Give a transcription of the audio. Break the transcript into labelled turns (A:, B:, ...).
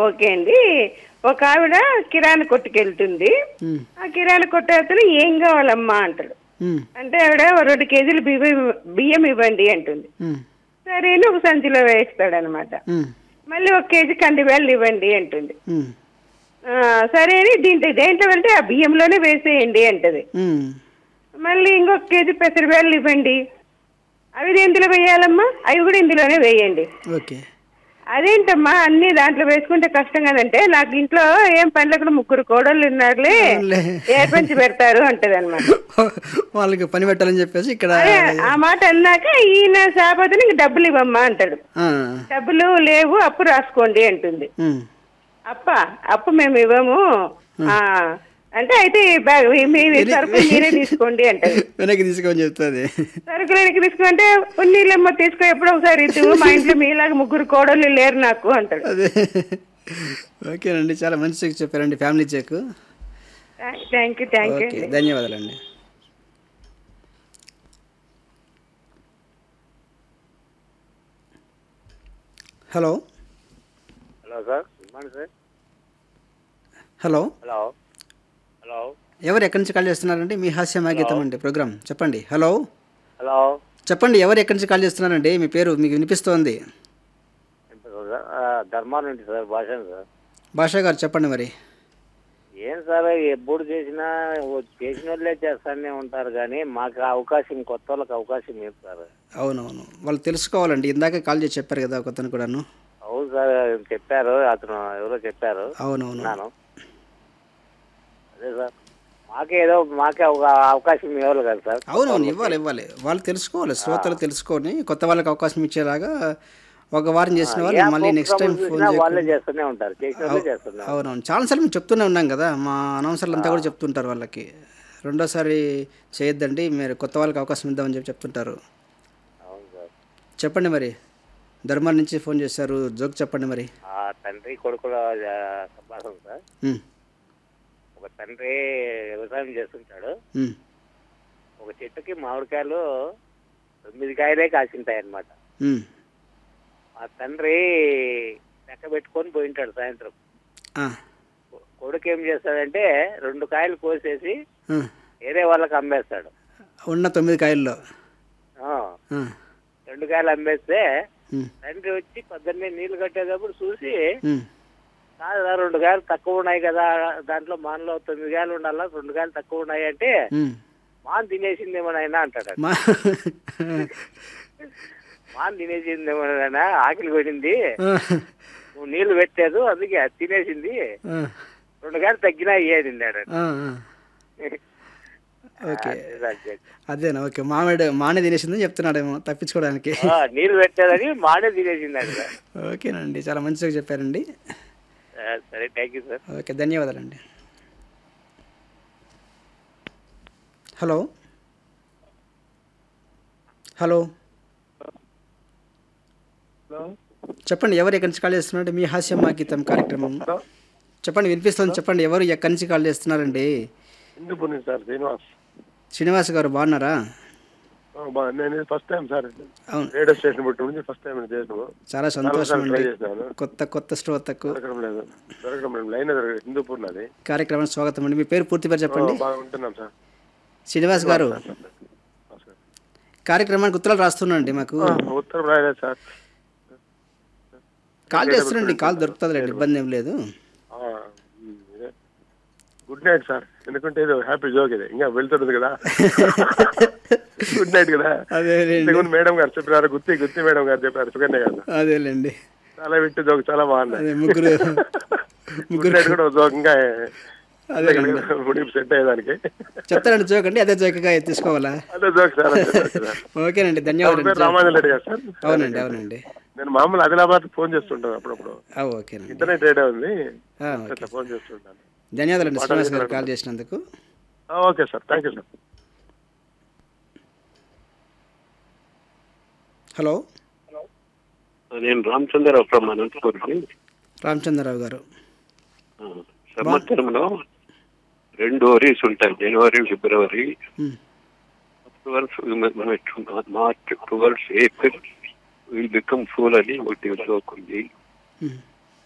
A: Okay అండి ఒక ఆవిడ కిరాణా కొట్టుకు వెళ్తుంది
B: ఉమ్,
A: ఆ కిరాణా కొట్టు అతను ఏం కావాలమ్మా అంటాడు
B: ఉమ్,
A: అంటే ఆవిడ "ఓ రెండు కేజీలు బియ్యం బియ్యం ఇవ్వండి అంటుంది
B: ఉమ్,
A: సరే అని ఒక సంచిలో వేస్తాడు అనమాట
B: ఉమ్,
A: మళ్ళీ ఒక కేజీ కందివేళ్ళు ఇవ్వండి అంటుంది
B: ఉమ్,
A: ఆ, సరే అని దీంట్లో దేంట్లో వెళ్తే ఆ బియ్యంలోనే వేసేయండి అంటది
B: ఉమ్.
A: మళ్ళీ ఇంకొక కేజీ పెసరవేళ్ళు ఇవ్వండి అవి దేంట్లో వేయాలమ్మా అవి కూడా ఇందులోనే వేయండి
B: ఓకే
A: అదేంటమ్మా అన్ని దాంట్లో వేసుకుంటే కష్టం కదంటే నాకు ఇంట్లో ఏం పనులకు ముగ్గురు కోడళ్ళు ఉన్నారులే
B: అవునులే.
A: ఏర్పంచి పెడతారు అంటది అనమాట
B: వాళ్ళకి పని పెట్టాలని చెప్పేసి ఇక్కడ
A: అదే ఆ మాట అన్నాక ఈయన సాపతిని ఇంక డబ్బులు ఇవ్వమ్మా అంటాడు
B: ఆ,
A: డబ్బులు లేవు అప్పు రాసుకోండి అంటుంది
B: ఉమ్,
A: అప్ప అప్పు మేము ఇవ్వము ఆ అంటే అయితే ఈ బ్యాగ్ మీ మీ సరుకులు మీరే తీసుకోండి అంటది
B: వెనక్కి తీసుకోమని చెప్తుంది
A: సరుకులు వెనక్కి తీసుకుంటే ఉన్నీళ్ళమ్మ తీసుకో ఎప్పుడో ఒకసారి ఇద్దు మా ఇంట్లో మీలాగా ముగ్గురు కోడళ్ళు లేరు నాకు అంటాడు
B: అదే ఓకేనండి చాలా మంచి చెక్ చెప్పారండి family check
A: thank you thank you
B: okay ధన్యవాదాలండి hello
C: hello sir good morning sir
B: hello
C: hello hello
B: ఎవరు ఎక్కడి నుంచి కాల్ చేస్తున్నారండి మీ హాస్య మాగీతం అండి ప్రోగ్రామ్ చెప్పండి హలో
C: హలో
B: చెప్పండి ఎవరు ఎక్కడి నుంచి కాల్ చేస్తున్నారండి మీ పేరు మీకు వినిపిస్తోంది
C: సార్ ధర్మాలు ఏంటి సార్ భాష సార్
B: భాషా గారు చెప్పండి మరి
C: ఏం సార్ ఎప్పుడు చేసినా ఓ చేసిన వాళ్ళే చేస్తానే ఉంటారు కానీ మాకు ఆ అవకాశం కొత్త వాళ్ళకి అవకాశం లేదు సార్
B: అవునవును వాళ్ళు తెలుసుకోవాలండి ఇందాక కాల్ చేసి చెప్పారు కదా ఒక అతను కూడాను
C: అవును సార్ చెప్పారు అతను ఎవరో చెప్పారు
B: అవునవును
C: విన్నాను అదే సార్ మాకే ఏదో మాకే ఒక అవకాశం ఇవ్వాలి కదా సార్
B: అవునవును ఇవ్వాలి ఇవ్వాలి వాళ్ళు తెలుసుకోవాలి శ్రోతలు తెలుసుకొని కొత్త వాళ్ళకి అవకాశం ఇచ్చేలాగా ఒక వారం చేసిన వాళ్ళు
C: ఏ
B: మళ్ళీ నెక్స్ట్ టైం
C: ప్రోగ్రామ్
B: ఫోన్
C: చూసినా వాళ్ళే
B: చేయకుండా
C: చేస్తూనే ఉంటారు చేసిన వాళ్ళే చేస్తున్నారు
B: అవునవును చాలాసార్లు మేము చెప్తూనే ఉన్నాం కదా మా అనౌన్సర్లు అంతా కూడా చెప్తుంటారు వాళ్ళకి రెండోసారి చేయొద్దండి మీరు కొత్త వాళ్ళకి అవకాశం ఇద్దామని చెప్పి చెప్తుంటారు
C: అవును సార్
B: చెప్పండి మరి ధర్మాల నుంచి ఫోన్ చేశారు జోక్ చెప్పండి మరి
C: ఆ తండ్రి కొడుకుల ఆ, సంభాషణ సార్
B: ఉమ్,
C: ఒక తండ్రి వ్యవసాయం చేస్తుంటాడు
B: ఉమ్,
C: ఒక చెట్టుకి మామిడికాయలు తొమ్మిది కాయలే కాసింటాయి అన్నమాట
B: ఉమ్,
C: ఆ తండ్రి లెక్క పెట్టుకొని పోయింటాడు సాయంత్రం
B: ఆ,
C: కొ- కొడుకు ఏం చేస్తాడంటే రెండు కాయలు కోసేసి
B: ఆ.
C: వేరే వాళ్ళకి అమ్మేస్తాడు
B: ఉన్న తొమ్మిది కాయల్లో
C: ఆ,
B: ఆ,
C: రెండు కాయలు అమ్మేస్తే
B: ఉమ్,
C: తండ్రి వచ్చి పొద్దున్నే నీళ్లు కట్టేటప్పుడు చూసి
B: ఉమ్,
C: కాదు రెండు కాయలు తక్కువ ఉన్నాయి కదా దాంట్లో మానలో తొమ్మిది కాయలు ఉండాలా రెండు కాయలు తక్కువ ఉన్నాయి అంటే
B: ఉమ్.
C: మాన్ తినేసిందేమో నాయనా అంటాడు
B: మా
C: మాన్ తినేసిందేమో నాయనా ఆకలి కొనింది
B: ఆ,
C: నువ్వు నీళ్లు పెట్టలేదు అందుకే అది తినేసింది
B: ఆ,
C: రెండు కాయలు తగ్గినా ఇయ్యేదిన్నాడు
B: ఆ, ఆ. ఓకే అదేనా ఓకే మామిడి మానే తినేసిందని చెప్తున్నాడేమో తప్పించుకోవడానికి
C: నీళ్లు పెట్టలేదని మానే తినేసింది
B: ఓకేనండి చాలా మంచిగా చెప్పారండి
C: సరే థ్యాంక్ యూ సార్
B: ఓకే ధన్యవాదాలండి హలో హలో చెప్పండి ఎవరు ఎక్కడి నుంచి కాల్ చేస్తున్నారంటే మీ హాస్యం మా గీతం కార్యక్రమం చెప్పండి వినిపిస్తుంది చెప్పండి ఎవరు ఎక్కడి నుంచి కాల్ చేస్తున్నారండి
D: హిందూపూర్ నుంచి సార్ శ్రీనివాస్
B: శ్రీనివాస్ గారు బాగున్నారా
D: ఆ, బా- నేను ఫస్ట్ టైం సార్
B: అవును
D: రేడియో స్టేషన్ పుట్టి నుంచి ఫస్ట్ టైం చేసాను
B: చాలా సంతోషం
D: ట్రై
B: అండి
D: చేశాను
B: కొత్త కొత్త శ్రోతకు
D: దొరకడం లేదు దొరకడం లేదు లైన్ దొరకదు హిందూపూర్ నాది
B: కార్యక్రమం స్వాగతం అండి మీ పేరు పూర్తి పేరు
D: ఆ,
B: చెప్పండి
D: బాగా ఉంటున్నాం సార్
B: శ్రీనివాస్ గారు
D: నమస్కారం.
B: కార్యక్రమానికి ఉత్తరాలు రాస్తున్నాండి మాకు
D: ఆ, ఉత్తరం రాయలేదు సార్
B: కాల్ చేస్తున్నాండి కాల్ దొరుకుతుందిలేండి ఇబ్బంది ఏం లేదు
D: ఆ, ఉమ్, ఇదే. గుడ్ నైట్ సార్ ఎందుకంటే ఇది హ్యాపీ జోక్ ఇది ఇంకా వెళ్తుంది కదా గుడ్ నైట్ కదా
B: అదేలేండి
D: ఇంతకుముందు మేడం గారు చెప్పినారు గుత్తి గుత్తి మేడం గారు చెప్పారు సుకన్య గారు
B: అదేలేండి
D: చాలా విట్టు జోక్ చాలా బాగుంది
B: అదే ముగ్గురు
D: గుడ్ నైట్ కూడా ఒక జోక్ ఇంకా
B: అదేలేండి
D: ముడిపు సెట్ అయ్యేదానికి
B: చెప్తానండి జోక్ అండి అదే జోక్గా తీసుకోవాలా
D: అదే జోక్ సార్ అదే జోక్ సార్
B: ఓకేనండి
D: నా
B: ధన్యవాదాలు
D: పేరు రామాంజన్ రెడ్డి గారు సార్
B: అవునండి అవునండి
D: నేను మామూలు ఆదిలాబాద్ ఫోన్ చేస్తుంటాను అప్పుడప్పుడు
B: ఆ, ఓకేనండి
D: ఇంటర్నెట్ రేడియో ఉంది
B: ఆ, ఓకే
D: అట్లా ఫోన్ చేస్తుంటాను
B: ధన్యవాదాలండి శ్రీనివాస్ గారు కాల్ చేసినందుకు
D: ఆ, okay sir thank you sir
B: hello
E: నేను రామచంద్రరావు ఫ్రమ్ అనంతపురం
B: రామచంద్రరావు గారు
E: సంవత్సరంలో రెండు వరీస్ ఉంటాయి January February
B: um,
E: March towards April will become fool అని ఒకటి జోక్ ఉంది
B: ఉమ్,